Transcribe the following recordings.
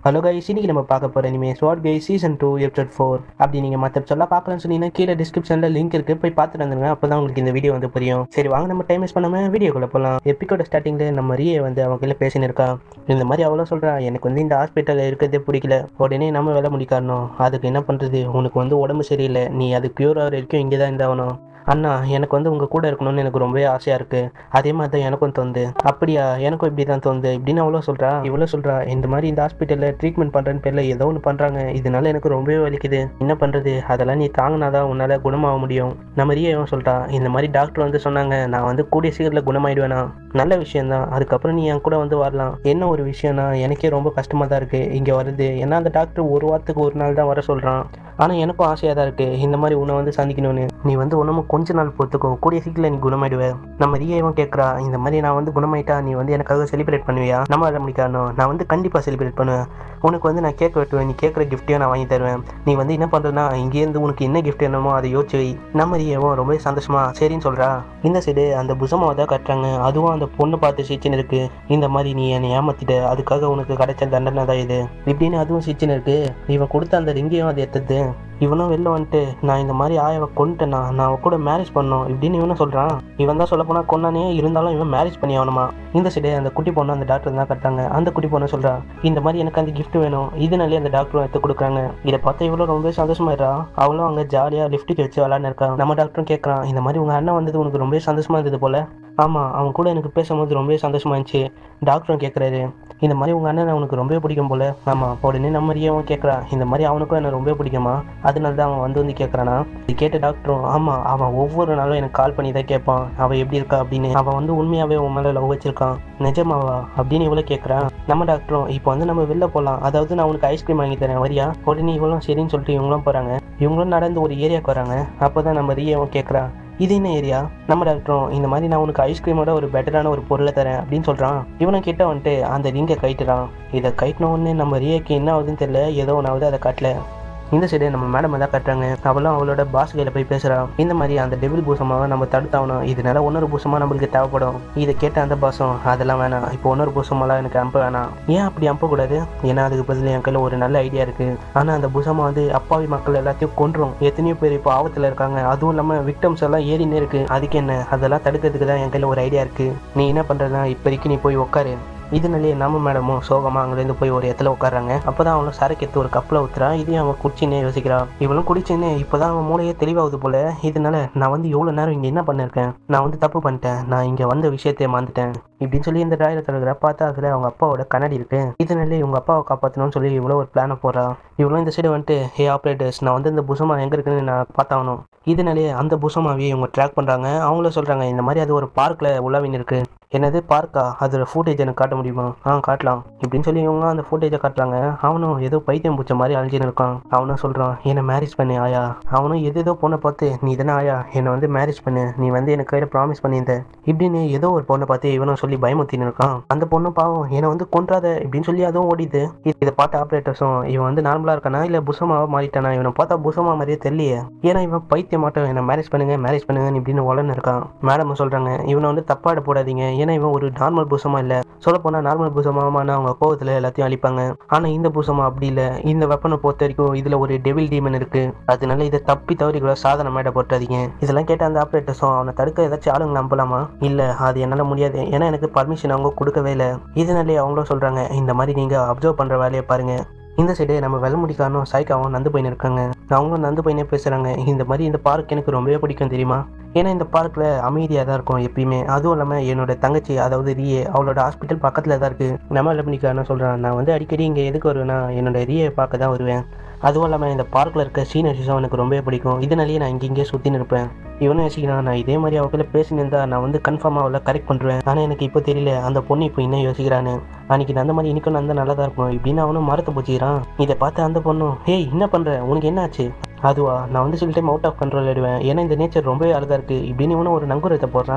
hello guys இன்னைக்கு நம்ம பார்க்க போகிற இனிமே ஸ்வாட் கை சீசன் டூ எபிசோட் ஃபோர் அப்படி நீங்கள் மற்ற சொல்ல பார்க்கலன்னு சொன்னீங்கன்னா கீழே டிஸ்கிரிப்ஷனில் லிங்க் இருக்குது போய் பார்த்துட்டு வந்துருங்க அப்போ தான் உங்களுக்கு இந்த வீடியோ வந்து புரியும் சரி வாங்க நம்ம டைம் வேஸ்ட் பண்ணாமல் வீடியோக்குள்ளே போகலாம் எப்பிக்கோட ஸ்டார்டிங்கில் நம்ம ரியே வந்து அவங்க கையில் பேசின்னு இருக்கா இந்த மாதிரி அவ்வளோ சொல்கிறா எனக்கு வந்து இந்த ஹாஸ்பிட்டலில் இருக்கிறதே பிடிக்கல உடனே நம்ம வேலை முடிக்காரணும் அதுக்கு என்ன பண்ணுறது உனக்கு வந்து உடம்பு சரியில்லை நீ அது க்யூர் ஆகிற வரைக்கும் இங்கே தான் இருந்தாகணும் அண்ணா எனக்கு வந்து உங்கள் கூட இருக்கணும்னு எனக்கு ரொம்பவே ஆசையாக இருக்குது அதே மாதிரி தான் எனக்கும் தோணுது அப்படியா எனக்கும் இப்படி தான் தோணுது இப்படின்னு அவ்வளோ சொல்கிறா இவ்வளோ சொல்கிறா இந்த மாதிரி இந்த ஹாஸ்பிட்டலில் ட்ரீட்மெண்ட் பண்ணுறேன்னு பேரில் ஏதோ ஒன்று பண்ணுறாங்க இதனால எனக்கு ரொம்பவே வலிக்குது என்ன பண்ணுறது அதெல்லாம் நீ தாங்கினாதான் உன்னால் குணமாக முடியும் நம்ம ரியாவும் சொல்லிட்டா இந்த மாதிரி டாக்டர் வந்து சொன்னாங்க நான் வந்து கூடிய சீக்கிரத்தில் குணமாயிடுவேனா நல்ல விஷயம்தான் அதுக்கப்புறம் நீ என் கூட வந்து வரலாம் என்ன ஒரு விஷயம்னா எனக்கே ரொம்ப கஷ்டமாக தான் இருக்குது இங்கே வருது ஏன்னா அந்த டாக்டர் ஒரு வாரத்துக்கு ஒரு நாள் தான் வர சொல்கிறான் ஆனால் எனக்கும் ஆசையாக தான் இருக்குது இந்த மாதிரி உன்னை வந்து சந்திக்கணும்னு நீ வந்து ஒன்றும் கொஞ்ச நாள் பொறுத்துக்கும் கூடிய சீக்கிரம் நீ குணமாயிடுவ நம்ம ரியாவும் கேட்குறா இந்த மாதிரி நான் வந்து குணமாயிட்டா நீ வந்து எனக்காக செலிப்ரேட் பண்ணுவியா நம்ம வர முடிக்கானோ நான் வந்து கண்டிப்பாக செலிப்ரேட் பண்ணுவேன் உனக்கு வந்து நான் கேட்க வெட்டுவேன் நீ கேட்குற கிஃப்ட்டையும் நான் வாங்கி தருவேன் நீ வந்து என்ன பண்ணுறதுனா இங்கேருந்து உனக்கு என்ன கிஃப்ட் என்னமோ அதை யோசிச்சு வை நம்ம ரியாவும் ரொம்ப சந்தோஷமா சரின்னு சொல்கிறா இந்த சைடு அந்த புசமாவை தான் கட்டுறாங்க அதுவும் அந்த பொண்ணு பார்த்து சிச்சின்னு இருக்கு இந்த மாதிரி நீ என்னை ஏமாத்திட்ட அதுக்காக உனக்கு கிடைச்ச தண்டனை தான் இது இப்படின்னு அதுவும் சிச்சின்னு இருக்கு இவன் கொடுத்த அந்த ரிங்கையும் அது எடுத்தது இவனும் வெளில வந்துட்டு நான் இந்த மாதிரி ஆயவை கொண்டுட்டேனா நான் அவ கூட மேரேஜ் பண்ணோம் இப்படின்னு இவனும் சொல்கிறான் இவன் தான் சொல்ல போனால் கொண்டானே இருந்தாலும் இவன் மேரேஜ் பண்ணி ஆகணுமா இந்த சைடு அந்த குட்டி பொண்ணு அந்த டாக்டர் தான் கட்டாங்க அந்த குட்டி பொண்ணு சொல்கிறா இந்த மாதிரி எனக்கு அந்த gift வேணும் இதனாலே அந்த டாக்டரும் எடுத்து கொடுக்குறாங்க இதை பார்த்தா இவ்வளோ ரொம்ப சந்தோஷமாயிடுறா அவளும் அங்கே ஜாலியாக லிஃப்ட்டுக்கு வச்சு விளாட்னு இருக்கான் நம்ம டாக்டரும் கேட்குறான் இந்த மாதிரி உங்கள் அண்ணன் வந்தது உனக்கு ரொம்ப சந்தோஷமா இருந்தது போல ஆமாம் அவன் கூட எனக்கு பேசும்போது ரொம்பவே சந்தோஷமா இருந்துச்சு டாக்டரும் கேட்குறாரு இந்த மாதிரி உங்கள் அண்ணனை உனக்கு ரொம்பவே பிடிக்கும் போல ஆமாம் உடனே நம்ம ரியாவும் கேட்குறான் இந்த மாதிரி அவனுக்கும் என்ன ரொம்ப பிடிக்குமா அதனால தான் அவன் வந்து வந்து கேட்குறானா இது கேட்ட டாக்டரும் ஆமாம் அவன் ஒவ்வொரு நாளும் எனக்கு கால் பண்ணி தான் கேட்பான் அவள் எப்படி இருக்கா அப்படின்னு அவன் வந்து உண்மையாகவே உன் மேலே லவ் வச்சிருக்கான் நிஜமாவா அப்படின்னு இவ்வளோ கேட்குறான் நம்ம டாக்டரும் இப்போ வந்து நம்ம வெளில போகலாம் அதாவது நான் உனக்கு ஐஸ்கிரீம் வாங்கி தரேன் வரியா உடனே இவளும் சரின்னு சொல்லிட்டு இவங்களும் போகிறாங்க இவங்களும் நடந்து ஒரு ஏரியாவுக்கு வராங்க அப்போ தான் நம்ம ரியாவும் கேட்குறான் இது என்ன ஏரியா நம்ம டாக்டரும் இந்த மாதிரி நான் உனக்கு ஐஸ்கிரீமோட ஒரு பெட்டரான ஒரு பொருளை தரேன் அப்படின்னு சொல்கிறான் இவனை கிட்ட வந்துட்டு அந்த ரிங்கை கைட்டுறான் இதை கைட்டின உடனே நம்ம ரியாக்கு என்ன ஆகுதுன்னு தெரியல ஏதோ ஒன்று ஆகுது அதை காட்டல இந்த சைடு நம்ம மேடம் தான் கட்டுறாங்க அவளும் அவளோட பாஸ் கையில் போய் பேசுகிறான் இந்த மாதிரி அந்த டெபிள் பூசமாக நம்ம தடுத்தாகணும் இதனால இன்னொரு பூசமாக நம்மளுக்கு தேவைப்படும் இதை கேட்ட அந்த பாசம் அதெல்லாம் வேணாம் இப்போ இன்னொரு பூசமெல்லாம் எனக்கு அம்ப வேணாம் ஏன் அப்படி அம்பக்கூடாது ஏன்னா அதுக்கு பதில் என் கையில் ஒரு நல்ல ஐடியா இருக்குது ஆனால் அந்த பூசமாக வந்து அப்பாவி மக்கள் எல்லாத்தையும் கொன்றும் எத்தனையோ பேர் இப்போ ஆபத்தில் இருக்காங்க அதுவும் இல்லாமல் விக்டம்ஸ் எல்லாம் ஏறினே இருக்குது அதுக்கு என்ன அதெல்லாம் தடுக்கிறதுக்கு தான் என் கையில் ஒரு ஐடியா இருக்குது நீ என்ன பண்ணுறதுனா இப்போதைக்கு நீ போய் உட்காரு இதனாலேயே நம்ம மேடமும் சோகமாக அங்கேருந்து போய் ஒரு இடத்துல உட்காராங்க அப்போ தான் அவளும் சரக்கு எடுத்து ஒரு கப்பில் ஊற்றுறா இதையும் அவன் குடிச்சின்னே யோசிக்கிறா இவளும் குடிச்சின்னு இப்போ தான் அவன் மூளையே தெளிவாகுது போல இதனால நான் வந்து எவ்வளோ நேரம் இங்கே என்ன பண்ணியிருக்கேன் நான் வந்து தப்பு பண்ணிட்டேன் நான் இங்கே வந்த விஷயத்தையே மறந்துட்டேன் இப்படின்னு சொல்லி இந்த டிராயில தடுக்கிற பார்த்தா அதில் அவங்க அப்பாவோட கண்ணாடி இருக்கு இதனாலே இவங்க அப்பாவை காப்பாற்றணும்னு சொல்லி இவ்வளோ ஒரு பிளானை போடுறா இவ்வளோ இந்த சைடு வந்துட்டு ஹே ஆப்ரேட்டர்ஸ் நான் வந்து இந்த புசமா எங்கே இருக்குன்னு நான் பார்த்தாகணும் இதனாலே அந்த புசமாவே இவங்க ட்ராக் பண்ணுறாங்க அவங்களும் சொல்கிறாங்க இந்த மாதிரி அது ஒரு பார்க்கில் உலாவின்னு இருக்கு என்னது பார்க்கா அதோட ஃபுட்டேஜ் எனக்கு காட்ட முடியுமா ஆ காட்டலாம் இப்படின்னு சொல்லி இவங்க அந்த ஃபுட்டேஜை காட்டுறாங்க அவனும் ஏதோ பைத்தியம் பூச்ச மாதிரி அழிஞ்சுன்னு இருக்கான் அவனும் சொல்கிறான் என்னை மேரேஜ் பண்ணு ஆயா அவனும் எது ஏதோ பொண்ணை பார்த்து நீ தானே ஆயா என்னை வந்து மேரேஜ் பண்ணு நீ வந்து எனக்கு கையில் ப்ராமிஸ் பண்ணியிருந்த இப்படின்னு ஏதோ ஒரு பொண்ணை பார்த்து இவனும் சொல்லி பயமுத்தின்னு இருக்கான் அந்த பொண்ணு பாவம் என்னை வந்து கொன்றாத இப்படின்னு சொல்லி அதுவும் ஓடிது இதை பார்த்த ஆப்ரேட்டர்ஸும் இவன் வந்து நார்மலாக இருக்கானா இல்லை புசமாவா மாறிட்டானா இவனை பார்த்தா புசமா மாதிரியே தெரியலையே ஏன்னா இவன் பைத்தியம் மாட்டோம் என்னை மேரேஜ் பண்ணுங்க மேரேஜ் பண்ணுங்க இப்படின்னு உடனே இருக்கான் மேடம் சொல்கிறாங்க இவனை வந்து தப்பாட போடாதீங்க ஏன்னா இவன் ஒரு நார்மல் பூசமா இல்லை சொல்ல போனால் நார்மல் பூசமாமான அவங்க கோவத்தில் எல்லாத்தையும் அழிப்பாங்க ஆனால் இந்த பூசமா அப்படி இல்லை இந்த வெப்பனை பொறுத்த வரைக்கும் இதில் ஒரு டெவில் டீமன் இருக்கு அதனால இதை தப்பி தவறி கூட சாதனை மேடை போட்டாதீங்க இதெல்லாம் கேட்ட அந்த ஆப்ரேட்டர்ஸும் அவனை தடுக்க ஏதாச்சும் ஆளுங்க நம்பலாமா இல்லை அது என்னால் முடியாது ஏன்னா எனக்கு பர்மிஷன் அவங்க கொடுக்கவே இல்லை இதனாலே அவங்களும் சொல்கிறாங்க இந்த மாதிரி நீங்கள் அப்சர்வ் பண்ணுற வேலையை பாருங்க இந்த சைடு நம்ம வெள்ளமுடிக்காரனும் சாய்க்காவும் நந்து போயின்னு இருக்காங்க அவங்களும் நந்து போயினே பேசுகிறாங்க இந்த மாதிரி இந்த பார்க் எனக்கு ரொம்பவே பிடிக்கும் தெரியுமா ஏன்னா இந்த பார்க்கில் அமைதியாக தான் இருக்கும் எப்பயுமே அதுவும் இல்லாமல் என்னோட தங்கச்சி அதாவது ரியே அவளோட ஹாஸ்பிட்டல் பக்கத்தில் தான் இருக்குது நம்ம வெள்ளமுடிக்காரனும் சொல்கிறான் நான் வந்து அடிக்கடி இங்கே எதுக்கு வருவேன்னா என்னோட ரியை பார்க்க தான் வருவேன் அதுவும் இல்லாமல் இந்த பார்க்கில் இருக்க சீனரிஸும் எனக்கு ரொம்பவே பிடிக்கும் இதனாலேயே நான் இங்கே இங்கே சுற்றின்னு இருப்பேன் இவனும் யோசிக்கிறான் நான் இதே மாதிரி அவள் பேசினிருந்தா நான் வந்து கன்ஃபார்மாக அவளை கரெக்ட் பண்ணுறேன் ஆனால் எனக்கு இப்போ தெரியல அந்த பொண்ணு இப்போ இன்னும் யோசிக்கிறான்னு அன்னைக்கு நான் அந்த மாதிரி இனிக்கும் நான் நல்லா தான் இருக்கும் இப்படின்னு அவனும் மரத்தை போச்சுக்கிறான் இதை பார்த்து அந்த பொண்ணும் ஹேய் என்ன பண்ணுற உனக்கு என்ன ஆச்சு அதுவா நான் வந்து சில டைம் அவுட் ஆஃப் கண்ட்ரோல் ஆயிடுவேன் ஏன்னா இந்த நேச்சர் ரொம்பவே அழகாக இருக்குது இப்படின்னு இவனும் ஒரு நங்குரத்தை போடுறான்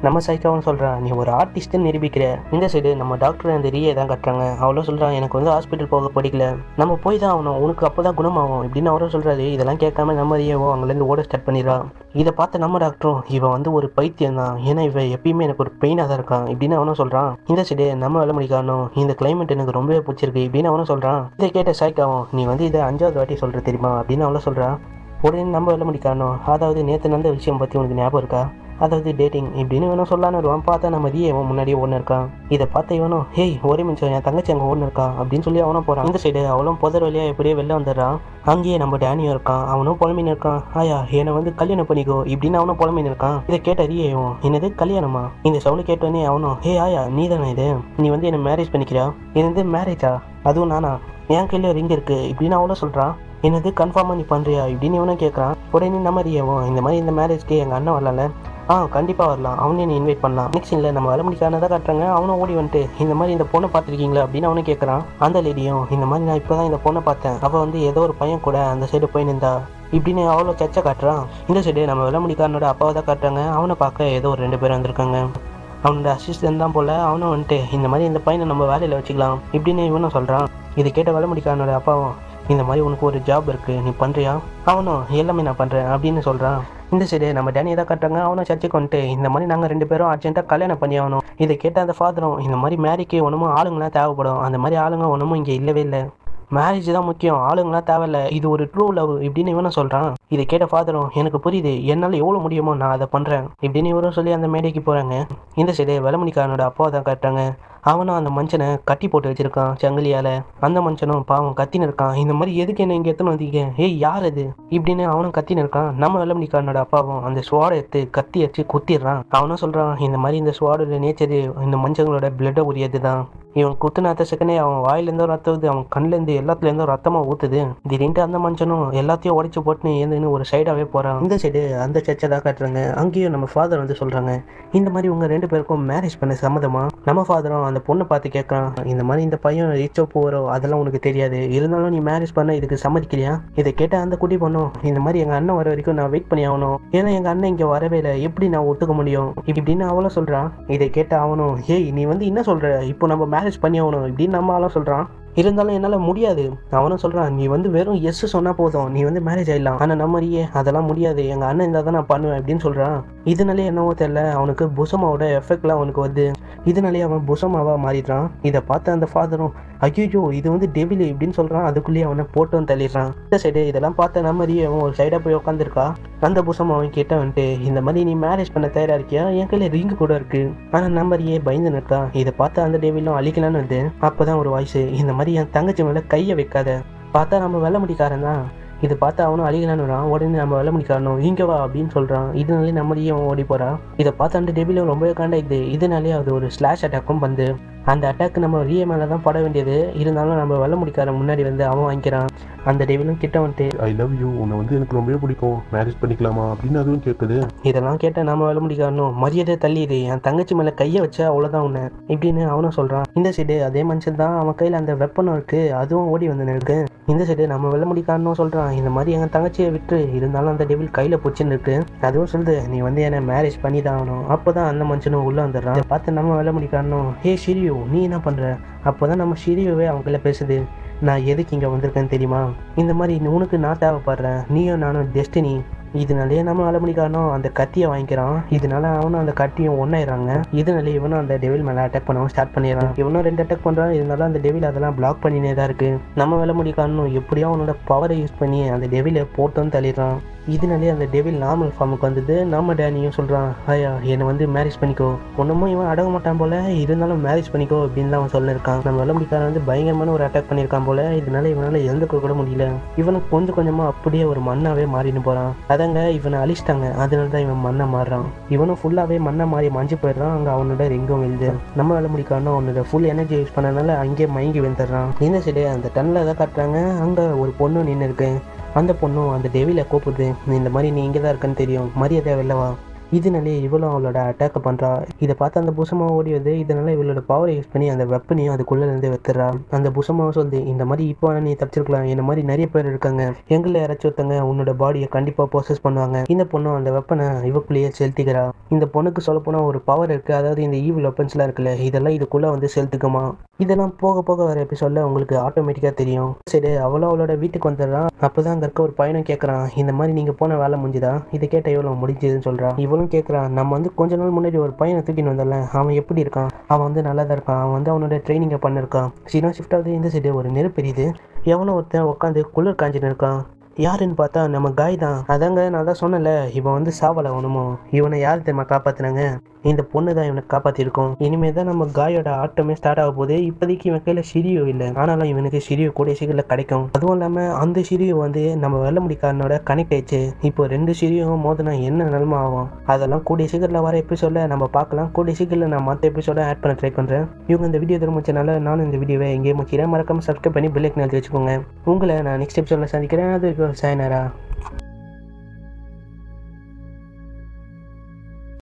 நம்ம சைக்காவும் சொல்கிறான் நீ ஒரு ஆர்டிஸ்ட்னு நிரூபிக்கிற இந்த சைடு நம்ம டாக்டர் அந்த ரீயை தான் கட்டுறாங்க அவளும் சொல்கிறான் எனக்கு வந்து ஹாஸ்பிட்டல் போக பிடிக்கல நம்ம போய் தான் ஆகணும் உனக்கு அப்போ தான் குணமாகும் இப்படின்னு அவரும் சொல்கிறாரு இதெல்லாம் கேட்காம நம்ம ரீயவோ அங்கேருந்து ஓட ஸ்டார்ட் பண்ணிடுறா இதை பார்த்து நம்ம டாக்டரும் இவன் வந்து ஒரு பைத்தியம் தான் ஏன்னா இவன் எப்பயுமே எனக்கு ஒரு பெயினாக தான் இருக்கான் இப்படின்னு அவனும் சொல்கிறான் இந்த சைடு நம்ம வேலை முடிக்கணும் இந்த கிளைமேட் எனக்கு ரொம்பவே பிடிச்சிருக்கு இப்படின்னு அவனும் சொல்கிறான் இதை கேட்ட சைக்காவும் நீ வந்து இதை அஞ்சாவது வாட்டி சொல்கிற தெரியுமா அப்படின்னு அவளும் சொல்கிறான் உடனே நம்ம வேலை முடிக்கணும் அதாவது நேற்று நடந்த விஷயம் பற்றி உனக்கு ஞாபகம் இருக்கா அதாவது டேட்டிங் இப்படின்னு இவனும் சொல்லான்னு வருவான் பார்த்தா நம்ம மதிய இவன் முன்னாடியே ஒன்று இருக்கான் இதை பார்த்த இவனும் ஹேய் ஒரே நிமிஷம் என் தங்கச்சி அங்கே ஒன்று இருக்கான் அப்படின்னு சொல்லி அவனும் போகிறான் இந்த சைடு அவளும் புதர் வழியாக எப்படியே வெளில வந்துடுறான் அங்கேயே நம்ம டேனியும் இருக்கான் அவனும் புலம்பின்னு இருக்கான் ஆயா என்னை வந்து கல்யாணம் பண்ணிக்கோ இப்படின்னு அவனும் புலம்பின்னு இருக்கான் இதை கேட்ட ரியவும் என்னது கல்யாணமா இந்த சவுண்டு கேட்டோடனே அவனும் ஹே ஆயா நீ தானே இது நீ வந்து என்னை மேரேஜ் பண்ணிக்கிறியா இது வந்து மேரேஜா அதுவும் நானா என் கையில் ரிங் இருக்கு இப்படின்னு அவளும் சொல்கிறான் என்னது கன்ஃபார்மாக நீ பண்ணுறியா இப்படின்னு இவனும் கேட்குறான் உடனே நம்ம ரியவும் இந்த மாதிரி இந்த மேரேஜ்க்கு எங்கள் அண்ணன் வரல ஆ கண்டிப்பாக வரலாம் அவனே நீ இன்வைட் பண்ணலாம் நெக்ஸ்ட் இல்லை நம்ம வர முடிக்கானதாக காட்டுறாங்க அவனும் ஓடி வந்துட்டு இந்த மாதிரி இந்த பொண்ணை பார்த்துருக்கீங்களா அப்படின்னு அவனும் கேட்குறான் அந்த லேடியும் இந்த மாதிரி நான் இப்போ தான் இந்த பொண்ணை பார்த்தேன் அவள் வந்து ஏதோ ஒரு பையன் கூட அந்த சைடு போய் நின்றா இப்படின்னு அவ்வளோ சச்சை காட்டுறான் இந்த சைடு நம்ம வெள்ளமுடிக்காரனோட அப்பாவை தான் காட்டுறாங்க அவனை பார்க்க ஏதோ ஒரு ரெண்டு பேர் வந்திருக்காங்க அவனோட அசிஸ்டன்ட் தான் போல அவனும் வந்துட்டு இந்த மாதிரி இந்த பையனை நம்ம வேலையில் வச்சுக்கலாம் இப்படின்னு இவனும் சொல்கிறான் இது கேட்ட வெள்ளமுடிக்காரனோட அப்பாவும் இந்த மாதிரி உனக்கு ஒரு ஜாப் இருக்குது நீ பண்ணுறியா அவனும் எல்லாமே நான் பண்ணுறேன் அப்படின்னு சொல்கிறான் இந்த சைடு நம்ம டேனியை தான் கட்டுறாங்க அவனும் சர்ச்சைக்கு வந்துட்டு இந்த மாதிரி நாங்கள் ரெண்டு பேரும் அர்ஜென்ட்டாக கல்யாணம் பண்ணி ஆகணும் இதை கேட்ட அந்த ஃபாதரும் இந்த மாதிரி மேரிக்கு ஒன்றுமும் ஆளுங்களாம் தேவைப்படும் அந்த மாதிரி ஆளுங்க ஒன்றுமும் இங்கே இல்லவே இல்லை மேரேஜ் தான் முக்கியம் ஆளுங்களாம் தேவையில்ல இது ஒரு ட்ரூ லவ் இப்படின்னு இவனும் சொல்கிறான் இதை கேட்ட ஃபாதரும் எனக்கு புரியுது என்னால் எவ்வளோ முடியுமோ நான் அதை பண்ணுறேன் இப்படின்னு இவரும் சொல்லி அந்த மேடைக்கு போகிறாங்க இந்த சைடு வெளமணிக்காரனோட அப்பாவை தான் காட்டுறாங்க அவனும் அந்த மனுஷனை கட்டி போட்டு வச்சிருக்கான் சங்கிலியால் அந்த மனுஷனும் பாவம் கத்தின்னு இருக்கான் இந்த மாதிரி எதுக்கு என்ன இங்கே எத்தனை வந்தீங்க ஏய் யார் அது இப்படின்னு அவனும் கத்தின்னு இருக்கான் நம்ம வெள்ளமணிக்காரனோட அப்பாவும் அந்த ஸ்வாடை எடுத்து கத்தி வச்சு குத்திடுறான் அவனும் சொல்கிறான் இந்த மாதிரி இந்த ஸ்வாடோட நேச்சர் இந்த மனுஷங்களோட பிளட்டை உரியது தான் இவன் குத்துன அடுத்த செகண்டே அவன் வாயிலேருந்தோ ரத்தம் வருது அவன் கண்ணிலேருந்து எல்லாத்துலேருந்தோ ரத்தமாக ஊற்றுது திடீர்னு அந்த மனுஷனும் எல்லாத்தையும் உடச்சி போட்டுன்னு ஏந்துன்னு ஒரு சைடாகவே போகிறான் இந்த சைடு அந்த சர்ச்சை தான் காட்டுறாங்க அங்கேயும் நம்ம ஃபாதர் வந்து சொல்கிறாங்க இந்த மாதிரி உங்கள் ரெண்டு பேருக்கும் மேரேஜ் பண்ண சம்மதமா நம்ம ஃபாதரும் அந்த பொண்ணை பார்த்து கேட்குறான் இந்த மாதிரி இந்த பையன் ரிச்சோ போகிறோ அதெல்லாம் உனக்கு தெரியாது இருந்தாலும் நீ மேரேஜ் பண்ண இதுக்கு சம்மதிக்கலையா இதை கேட்ட அந்த குட்டி பொண்ணும் இந்த மாதிரி எங்கள் அண்ணன் வர வரைக்கும் நான் வெயிட் பண்ணி ஆகணும் ஏன்னா எங்கள் அண்ணன் இங்கே வரவே இல்லை எப்படி நான் ஒத்துக்க முடியும் இப்படின்னு அவளும் சொல்கிறான் இதை கேட்ட அவனும் ஏய் நீ வந்து என்ன சொல்கிற இப்போ நம்ம மேரேஜ் பண்ணி ஆகணும் இப்படின்னு நம்ம ஆளும் சொல்கிறான் இருந்தாலும் என்னால் முடியாது அவனும் சொல்கிறான் நீ வந்து வெறும் எஸ் சொன்னால் போதும் நீ வந்து மேரேஜ் ஆகிடலாம் ஆனால் நம்ம மாதிரியே அதெல்லாம் முடியாது எங்கள் அண்ணன் இருந்தால் தான் நான் பண்ணுவேன் அப்படின்னு சொல்கிறான் இதனாலே என்னவோ தெரில அவனுக்கு புசமாவோட எஃபெக்ட்லாம் அவனுக்கு வருது இதனாலே அவன் புசமாவாக மாறிடுறான் இதை பார்த்த அந்த ஃபாதரும் ஐயோ இது வந்து டெவில் இப்படின்னு சொல்கிறான் அதுக்குள்ளேயே அவனை போட்டும் தள்ளிடுறான் இந்த சைடு இதெல்லாம் பார்த்த நம்ம மாதிரியே அவன் ஒரு சைடாக போய் உட்காந்துருக்கா அந்த புசம் அவன் கேட்ட வந்துட்டு இந்த மாதிரி நீ மேரேஜ் பண்ண தயாராக இருக்கியா என் கையில் ரிங்கு கூட இருக்கு ஆனால் நம்பரையே பயந்து நிற்கா இதை பார்த்து அந்த டேவிலும் அழிக்கலான்னு வந்து அப்போ தான் ஒரு வாய்ஸ் இந்த மாதிரி என் தங்கச்சி மேலே கையை வைக்காத பார்த்தா நம்ம வெள்ள முடிக்காரன் தான் இதை பார்த்து அவனும் அழிகலான்னு வரான் உடனே நம்ம வெள்ள முடிக்காரனும் இங்கே வா அப்படின்னு சொல்கிறான் இதனாலே நம்மளையும் அவன் ஓடி போகிறான் இதை பார்த்து அந்த டெபிலும் ரொம்பவே காண்டாயிடுது இதனாலே அது ஒரு ஸ்லாஷ் அட்டாக்கும் வந்து அந்த அட்டாக் நம்ம ரிய மேலே தான் பட வேண்டியது இருந்தாலும் நம்ம வெள்ள முடிக்காரன் முன்னாடி வந்து அவன் வாங்கிக்கிறான் அந்த டெவிலும் கிட்ட வந்துட்டு ஐ லவ் யூ உன்னை வந்து எனக்கு ரொம்பவே பிடிக்கும் மேரேஜ் பண்ணிக்கலாமா அப்படின்னு அதுவும் கேட்குது இதெல்லாம் கேட்ட நாம வேலை முடிக்காரனும் மரியாதை தள்ளிடு என் தங்கச்சி மேலே கையை வச்சா அவ்வளோதான் உன்னை இப்படின்னு அவனும் சொல்கிறான் இந்த சைடு அதே மனுஷன் தான் அவன் கையில் அந்த வெப்பனும் இருக்குது அதுவும் ஓடி வந்து இருக்கு இந்த சைடு நம்ம வெள்ள முடிக்காரனும் சொல்கிறான் இந்த மாதிரி எங்கள் தங்கச்சியை விட்டு இருந்தாலும் அந்த டெவில் கையில் பிடிச்சின்னு இருக்கு அதுவும் சொல்லுது நீ வந்து என்னை மேரேஜ் பண்ணி தான் ஆகணும் அப்போ தான் அந்த மனுஷனும் உள்ளே வந்துடுறான் இதை பார்த்து நம்ம வெள்ள முடிக்காரனும் ஹே ஷிரியோ நீ என்ன பண்ணுற அப்போ தான் நம்ம ஷிரியோவே அவங்கள பேசுது நான் எதுக்கு இங்கே வந்திருக்கேன்னு தெரியுமா இந்த மாதிரி உனக்கு நான் தேவைப்படுறேன் நீயும் நானும் டெஸ்டினி இதனாலேயே நம்ம அலமணிக்காரனும் அந்த கத்தியை வாங்கிக்கிறான் இதனால அவனும் அந்த கத்தியும் ஒன்றாயிடுறாங்க இதனால இவனும் அந்த டெவில் மேலே அட்டாக் பண்ணவும் ஸ்டார்ட் பண்ணிடுறான் இவனும் ரெண்டு அட்டாக் பண்ணுறான் இருந்தாலும் அந்த டெவில் அதெல்லாம் பிளாக் பண்ணினே தான் இருக்கு நம்ம வேலை முடிக்காரனும் எப்படியோ அவனோட பவரை யூஸ் பண்ணி அந்த டெவிலை போட்டோன்னு தள்ளிடுறான் இதனாலே அந்த டெவில் நார்மல் ஃபார்முக்கு வந்தது நாம டேனியும் சொல்கிறான் ஐயா என்னை வந்து மேரேஜ் பண்ணிக்கோ ஒன்றுமும் இவன் அடங்க மாட்டான் போல இருந்தாலும் மேரேஜ் பண்ணிக்கோ அப்படின்னு அவன் சொல்லியிருக்கான் நம்ம வெள்ளம்பிக்காரன் வந்து பயங்கரமான ஒரு அட்டாக் பண்ணியிருக்கான் போல இதனால இவனால் எழுந்துக்க கூட முடியல இவனுக்கு கொஞ்சம் கொஞ்சமாக அப்படியே ஒரு மண்ணாவே மாறின்னு போகிறான் அதங்க இவனை அழிச்சிட்டாங்க அதனால தான் இவன் மண்ணை மாறுறான் இவனும் ஃபுல்லாகவே மண்ணை மாறி மஞ்சு போயிடுறான் அங்கே அவனோட ரிங்கும் விழுது நம்ம வேலை முடிக்காரனும் அவனோட ஃபுல் எனர்ஜி யூஸ் பண்ணனால அங்கேயே மயங்கி விழுந்துடுறான் இந்த சைடு அந்த டன்னில் தான் காட்டுறாங்க அங்கே ஒரு பொண்ணு நின்று இருக்கு அந்த பொண்ணும் அந்த டெவில கூப்பிடுது இந்த மாதிரி நீ இங்கே தான் இருக்கன்னு தெரியும் மரியாதை வெளில வா இதனாலே இவளும் அவளோட அட்டாக் பண்ணுறா இதை பார்த்து அந்த புசமா ஓடி வருது இதனால இவளோட பவரை யூஸ் பண்ணி அந்த வெப்பனையும் அதுக்குள்ளே இருந்து வைத்துறா அந்த புசமாவும் சொல்லுது இந்த மாதிரி இப்போ வேணா நீ தப்பிச்சிருக்கலாம் இந்த மாதிரி நிறைய பேர் இருக்காங்க எங்களை யாராச்சும் ஒருத்தங்க உன்னோட பாடியை கண்டிப்பாக ப்ரோசஸ் பண்ணுவாங்க இந்த பொண்ணும் அந்த வெப்பனை இவக்குள்ளேயே செலுத்திக்கிறா இந்த பொண்ணுக்கு சொல்ல போனால் ஒரு பவர் இருக்குது அதாவது இந்த ஈவில் வெப்பன்ஸ்லாம் இருக்குல்ல இதெல்லாம் இதுக்குள்ளே வந்து செலுத்துக்குமா இதெல்லாம் போக போக வர எபிசோடில் உங்களுக்கு ஆட்டோமேட்டிக்காக தெரியும் சரி அவளும் அவளோட வீட்டுக்கு வந்துடுறான் அப்போ தான் அங்கே இருக்க ஒரு பையனும் கேட்குறான் இந்த மாதிரி நீங்கள் போன வேலை முடிஞ்சுதா இதை கேட்ட இவ்வளோ முடிஞ்சதுன்னு சொல்கிறான் இவளும் கேட்குறான் நம்ம வந்து கொஞ்ச நாள் முன்னாடி ஒரு பையனை தூக்கின்னு வந்தல அவன் எப்படி இருக்கான் அவன் வந்து நல்லா தான் இருக்கான் அவன் வந்து அவனோட ட்ரைனிங்கை பண்ணிருக்கான் சீனா ஷிஃப்ட் ஆகுது இந்த சைடு ஒரு நெருப்பு எரியுது எவனோ ஒருத்தன் உட்காந்து குளிர் காஞ்சின்னு இருக்கான் யாருன்னு பார்த்தா நம்ம காய் தான் அதாங்க நான் தான் சொன்னேன்ல இவன் வந்து சாவலை ஒண்ணுமோ இவனை யார் தெரியுமா காப்பாத்துனாங்க இந்த பொண்ணு தான் இவனை காப்பாத்திருக்கோம் இனிமே தான் நம்ம காயோட ஆட்டமே ஸ்டார்ட் ஆக போகுது இப்போதைக்கு இவன் கையில் சிரியோ இல்லை ஆனாலும் இவனுக்கு சிரியோ கூடிய சீக்கிரம் கிடைக்கும் அதுவும் இல்லாமல் அந்த சிரியோ வந்து நம்ம வெள்ளமுடிக்காரனோட கனெக்ட் ஆயிடுச்சு இப்போ ரெண்டு சிரியும் மோதினா என்ன நிலமை ஆகும் அதெல்லாம் கூடிய சீக்கிரத்தில் வர எபிசோட நம்ம பார்க்கலாம் கூடிய சீக்கிரத்தில் நான் மற்ற எபிசோட ஆட் பண்ண ட்ரை பண்ணுறேன் இவங்க இந்த வீடியோ திரும்பிச்சனால நானும் இந்த வீடியோவை எங்கேயும் முடிக்கிறேன் மறக்காம சப்ஸ்கிரைப் பண்ணி பெல்லைக்கு எழுதி வச்சுக்கோங்க உங்களை நான் நெக்ஸ்ட் எபிசோடில் சந்திக்கிறேன் அது சாயனரா